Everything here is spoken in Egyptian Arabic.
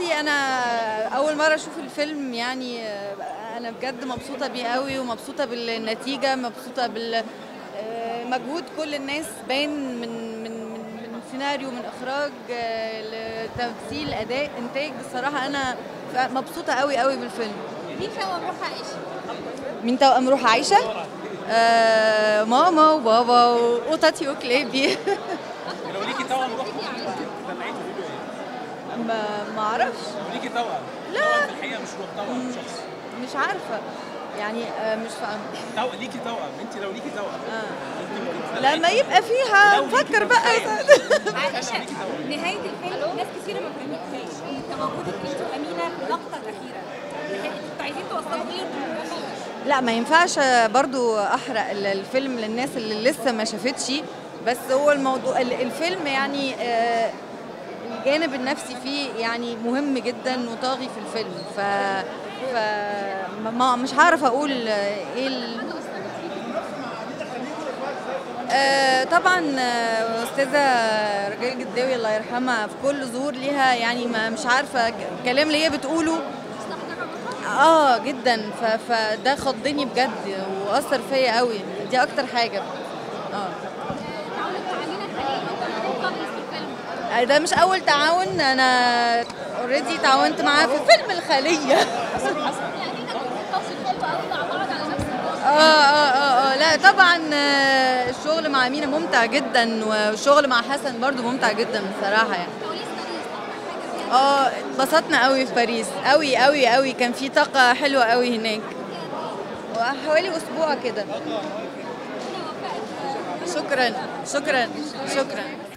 بصي انا اول مره اشوف الفيلم يعني آه، انا بجد مبسوطه بيه قوي ومبسوطه بالنتيجه مبسوطه بال آه، مجهود كل الناس باين من من من من سيناريو من اخراج آه، لتمثيل اداء انتاج الصراحه انا ف- مبسوطه قوي قوي بالفيلم مين توأم روح عائشة؟ مين توأم روح عايشه آه ماما وبابا وقطتي وكلابي لو ليكي توأم روح تابعيه تقولوا ايه؟ ما ما اعرفش لو ليكي توأم لا في الحقيقه مش روح توأم شخص مش عارفه يعني آه مش فاهمه تو... ليكي توأم انت لو ليكي توأم آه. انت ممكن تتابعيه. لما يبقى فيها لو ليكي نفكر بقى عائشة نهاية الفيلم ناس كثيرة ما فهمتهاش تواجدك انت وأمينة في اللقطة الأخيرة انتوا عايزين توصلوا ايه للجمهور؟ لا ما ينفعش برضو احرق ال- الفيلم للناس اللي لسه ما شافتش بس هو الموضوع ال- الفيلم يعني آه، الجانب النفسي فيه يعني مهم جدا وطاغي في الفيلم ف ف ما مش هعرف اقول آه، ايه ال... آه، طبعا آه، استاذه رجال جداوي الله يرحمها في كل ظهور ليها يعني ما مش عارفه الكلام اللي هي بتقوله اه جدا ف- فده خضني بجد واثر فيا قوي دي اكتر حاجه اه تعاونك مع أمينة خليل وانت بتقابل في الفيلم آه، ده مش اول تعاون انا اوريدي تعاونت معاها في فيلم الخليه يعني انت بتتواصل حلو قوي مع بعض على نفس الوقت اه اه اه اه لا طبعا آه، الشغل مع مينا ممتع جدا والشغل مع حسن برضو ممتع جدا بصراحه يعني كواليس باريس أكتر حاجة فيها اه اتبسطنا قوي في باريس قوي قوي قوي كان في طاقه حلوه قوي هناك وحوالي اسبوع كده ربنا يوفقك شكرا شكرا شكرا